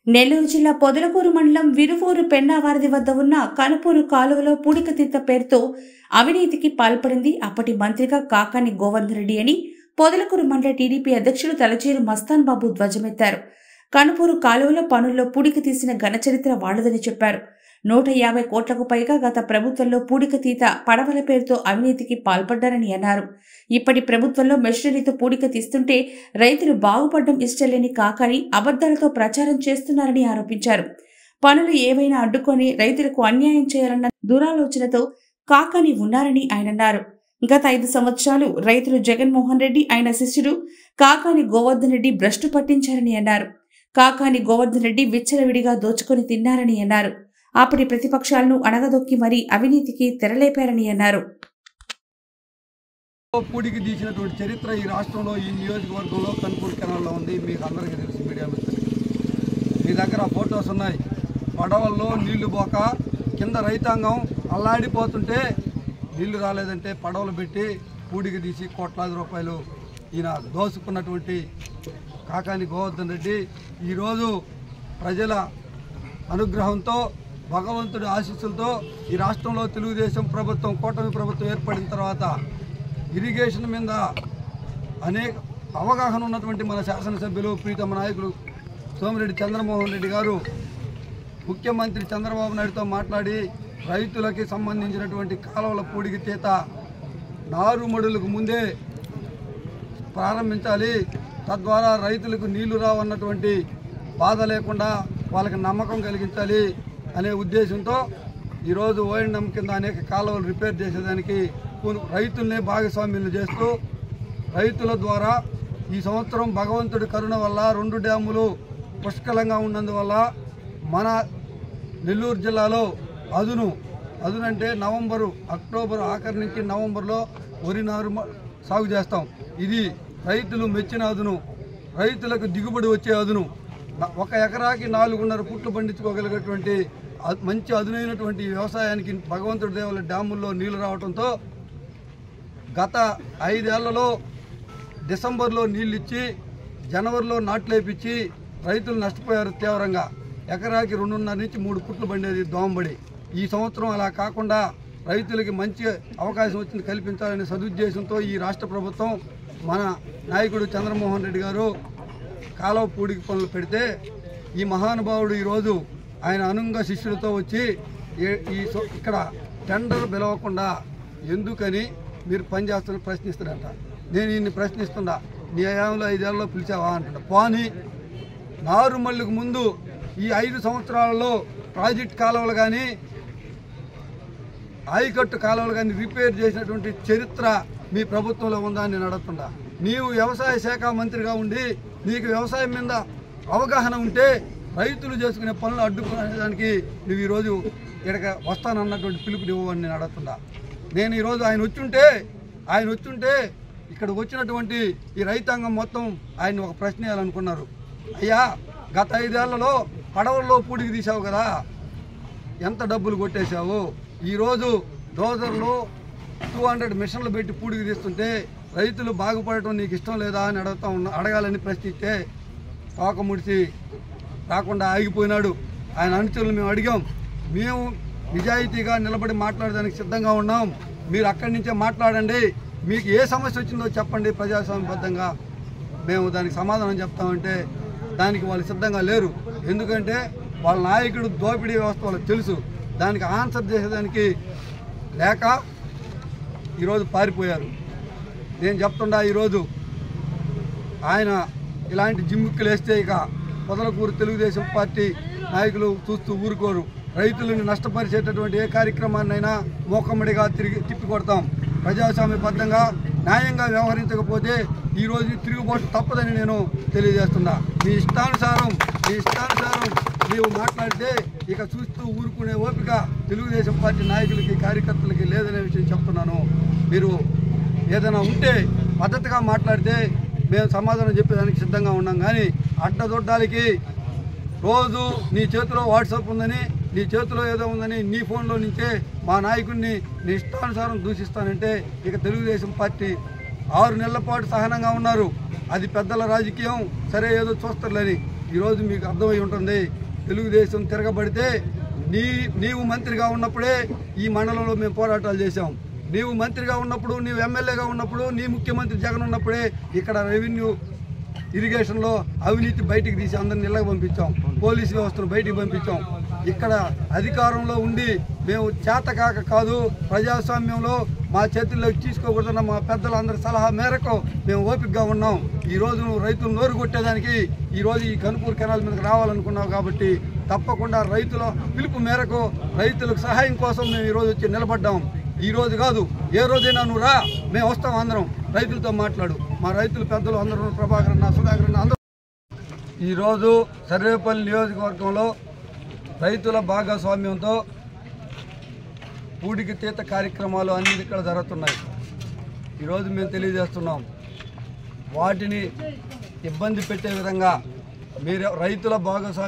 నెల్లూరు జిల్లా పొదలకూరు మండలం విరువూరు పెన్నావారధి వద్ద ఉన్న కనుపూరు కాలువలో పూడికతీత పేరుతో అవినీతికి పాల్పడింది అప్పటి మంత్రిగా కాకాని గోవర్ధన్ రెడ్డి అని పొదలకూరు మండల టీడీపీ అధ్యక్షుడు తలచేరు మస్తాన్ బాబు ధ్వజమెత్తారు కనుపూరు కాలువలో పనుల్లో పూడిక తీసిన ఘనచరిత్ర వాళ్లదని చెప్పారు నూట యాభై కోట్లకు పైగా గత ప్రభుత్వంలో పూడిక తీత పడవల పేరుతో అవినీతికి పాల్పడ్డారని అన్నారు ఇప్పటి ప్రభుత్వంలో మెషినరీతో పూడిక తీస్తుంటే రైతులు బాగుపడడం ఇష్టలేని కాకని అబద్ధాలతో ప్రచారం చేస్తున్నారని ఆరోపించారు పనులు ఏవైనా అడ్డుకొని రైతులకు అన్యాయం చేయాలన్న దురాలోచనతో కాకాని ఉన్నారని ఆయన అన్నారు గత ఐదు సంవత్సరాలు రైతులు జగన్మోహన్ రెడ్డి ఆయన శిష్యుడు కాకాని గోవర్ధన్ రెడ్డి భ్రష్టు పట్టించారని అన్నారు కాకాని గోవర్ధన్ రెడ్డి విచ్చలవిడిగా దోచుకొని తిన్నారని అన్నారు అప్పటి ప్రతిపక్షాలను అణగదొక్కి మరీ అవినీతికి తెరలేపారని అన్నారు పూడికి తీసినటువంటి చరిత్ర ఈ రాష్ట్రంలో ఈ నియోజకవర్గంలో కనుపూడి కెనాల్లో ఉంది మీకు అందరికీ తెలుసు మీడియా మిత్రులకి మీ దగ్గర ఫొటోస్ ఉన్నాయి పడవల్లో నీళ్లు పోక కింద రైతాంగం అల్లాడిపోతుంటే నీళ్లు రాలేదంటే పడవలు పెట్టి పూడికి తీసి కోట్లాది రూపాయలు ఈయన దోసుకున్నటువంటి కాకాని గోవర్ధన్ రెడ్డి ఈరోజు ప్రజల అనుగ్రహంతో భగవంతుడి ఆశీస్సులతో ఈ రాష్ట్రంలో తెలుగుదేశం ప్రభుత్వం కూటమి ప్రభుత్వం ఏర్పడిన తర్వాత ఇరిగేషన్ మీద అనేక అవగాహన ఉన్నటువంటి మన శాసనసభ్యులు ప్రీతమ నాయకులు సోమిరెడ్డి చంద్రమోహన్ రెడ్డి గారు ముఖ్యమంత్రి చంద్రబాబు నాయుడుతో మాట్లాడి రైతులకి సంబంధించినటువంటి కాలువల పూడికి తీత నారుమడులకు ముందే ప్రారంభించాలి తద్వారా రైతులకు నీళ్లు రావన్నటువంటి బాధ లేకుండా వాళ్ళకి నమ్మకం కలిగించాలి అనే ఉద్దేశంతో ఈరోజు ఓఎండం కింద అనేక కాలువలు రిపేర్ చేసేదానికి పూను- రైతుల్నే భాగస్వామ్యులు చేస్తూ రైతుల ద్వారా ఈ సంవత్సరం భగవంతుడి కరుణ వల్ల రెండు డ్యాములు పుష్కలంగా ఉన్నందువల్ల మన నెల్లూరు జిల్లాలో అదును అదునంటే నవంబరు అక్టోబర్ ఆఖరి నుంచి నవంబర్లో వరి నారు మ- సాగు చేస్తాం ఇది రైతులు మెచ్చిన అదును రైతులకు దిగుబడి వచ్చే అదును న- ఒక ఎకరాకి నాలుగున్నర పుట్లు పండించుకోగలిగేటువంటి అ- మంచి అదునైనటువంటి వ్యవసాయానికి భగవంతుడి దేవుల డ్యాముల్లో నీళ్లు రావడంతో గత ఐదేళ్లలో డిసెంబర్లో నీళ్ళు ఇచ్చి జనవరిలో నాట్లేపించి రైతులు నష్టపోయారు తీవ్రంగా ఎకరాకి రెండున్నర నుంచి మూడు పుట్లు పండేది దోమబడి ఈ సంవత్సరం అలా కాకుండా రైతులకి మంచి అవకాశం వచ్చింది కల్పించాలనే సదుద్దేశంతో ఈ రాష్ట్ర ప్రభుత్వం మన నాయకుడు చంద్రమోహన్ రెడ్డి గారు కాలువ పూడికి పనులు పెడితే ఈ మహానుభావుడు ఈరోజు ఆయన అనుంగ శిష్యులతో వచ్చి ఏ- ఈ సో- ఇక్కడ టెండర్ పిలవకుండా ఎందుకని మీరు పనిచేస్తున్న ప్రశ్నిస్తారంట నేను ఈయన్ని ప్రశ్నిస్తున్నా నీ హయాంలో ఐదేళ్లలో పిలిచావా అంటున్నా పోనీ నారుమల్లికి ముందు ఈ ఐదు సంవత్సరాలలో ప్రాజెక్ట్ కాలువలు కానీ ఆయకట్టు కాలువలు కానీ రిపేర్ చేసినటువంటి చరిత్ర మీ ప్రభుత్వంలో ఉందా అని నేను అడుగుతున్నా నీవు వ్యవసాయ శాఖ మంత్రిగా ఉండి నీకు వ్యవసాయం మీద అవగాహన ఉంటే రైతులు చేసుకునే పనులు అడ్డుకునేదానికి నువ్వు ఈరోజు ఇక్కడికి వస్తానన్నటువంటి పిలుపు ఇవ్వని నేను అడుగుతున్నా నేను ఈరోజు ఆయన వచ్చుంటే ఆయన వచ్చుంటే ఇక్కడ వచ్చినటువంటి ఈ రైతాంగం మొత్తం ఆయన ఒక ప్రశ్న వేయాలనుకున్నారు అయ్యా గత ఐదేళ్లలో పడవల్లో పూడికి తీసావు కదా ఎంత డబ్బులు కొట్టేశావు ఈరోజు డోజర్లు టూ హండ్రెడ్ మిషన్లు పెట్టి పూడికి తీస్తుంటే రైతులు బాగుపడటం నీకు ఇష్టం లేదా అని అడుగుతా ఉన్నా అడగాలని ప్రశ్నిస్తే తోక ముడిచి రాకుండా ఆగిపోయినాడు ఆయన అనుచరులు మేము అడిగాం మేము నిజాయితీగా నిలబడి మాట్లాడడానికి సిద్ధంగా ఉన్నాం మీరు అక్కడి నుంచే మాట్లాడండి మీకు ఏ సమస్య వచ్చిందో చెప్పండి ప్రజాస్వామ్యబద్ధంగా మేము దానికి సమాధానం చెప్తామంటే దానికి వాళ్ళు సిద్ధంగా లేరు ఎందుకంటే వాళ్ళ నాయకుడు దోపిడీ వ్యవస్థ వాళ్ళకి తెలుసు దానికి ఆన్సర్ చేసేదానికి లేక ఈరోజు పారిపోయారు నేను చెప్తుండా ఈరోజు ఆయన ఇలాంటి జిమ్ముక్కులు వేస్తే ఇక పొదలకూరు తెలుగుదేశం పార్టీ నాయకులు చూస్తూ ఊరుకోరు రైతులను నష్టపరిచేటటువంటి ఏ కార్యక్రమాన్నైనా మూకమ్మడిగా తిరిగి తిప్పి కొడతాం ప్రజాస్వామ్యబద్ధంగా న్యాయంగా వ్యవహరించకపోతే ఈరోజు తిరుగుబాటు తప్పదని నేను తెలియజేస్తున్నా మీ ఇష్టానుసారం మీ ఇష్టానుసారం నీవు మాట్లాడితే ఇక చూస్తూ ఊరుకునే ఓపిక తెలుగుదేశం పార్టీ నాయకులకి కార్యకర్తలకి లేదనే విషయం చెప్తున్నాను మీరు ఏదైనా ఉంటే పద్ధతిగా మాట్లాడితే మేము సమాధానం చెప్పేదానికి సిద్ధంగా ఉన్నాం కానీ అడ్డదొడ్డాలకి రోజు నీ చేతిలో వాట్సాప్ ఉందని నీ చేతిలో ఏదో ఉందని నీ ఫోన్లో నుంచే మా నాయకుడిని నీ ఇష్టానుసారం దూషిస్తానంటే ఇక తెలుగుదేశం పార్టీ ఆరు నెలల పాటు సహనంగా ఉన్నారు అది పెద్దల రాజకీయం సరే ఏదో చూస్తారులేని ఈరోజు మీకు అర్థమై ఉంటుంది తెలుగుదేశం తిరగబడితే నీ నీవు మంత్రిగా ఉన్నప్పుడే ఈ మండలంలో మేము పోరాటాలు చేశాం నీవు మంత్రిగా ఉన్నప్పుడు నీవు ఎమ్మెల్యేగా ఉన్నప్పుడు నీ ముఖ్యమంత్రి జగన్ ఉన్నప్పుడే ఇక్కడ రెవెన్యూ ఇరిగేషన్లో అవినీతి బయటికి తీసి అందరిని ఇళ్ళకి పంపించాం పోలీసు వ్యవస్థను బయటికి పంపించాం ఇక్కడ అధికారంలో ఉండి మేము చేతకాక కాదు ప్రజాస్వామ్యంలో మా చేతుల్లోకి తీసుకోకూడదన్న మా పెద్దలందరి సలహా మేరకు మేము ఓపికగా ఉన్నాం ఈ రోజు నువ్వు రైతులు నోరు కొట్టేదానికి ఈ రోజు ఈ కనుపూర్ కెనాల్ మీదకి రావాలనుకున్నావు కాబట్టి తప్పకుండా రైతుల పిలుపు మేరకు రైతులకు సహాయం కోసం మేము ఈ రోజు వచ్చి నిలబడ్డాం ఈ రోజు కాదు ఏ రోజైనా నువ్వు రా మేము వస్తాం అందరం రైతులతో మాట్లాడు మా రైతులు పెద్దలు అందరూ ప్రభాకర్ అన్న సుధాకర్ అన్న అందరూ ఈరోజు సర్వేపల్లి నియోజకవర్గంలో రైతుల భాగస్వామ్యంతో పూడికి తీత కార్యక్రమాలు అన్ని ఇక్కడ జరుగుతున్నాయి ఈరోజు మేము తెలియజేస్తున్నాం వాటిని ఇబ్బంది పెట్టే విధంగా మీరు రైతుల భాగస్వామ్యం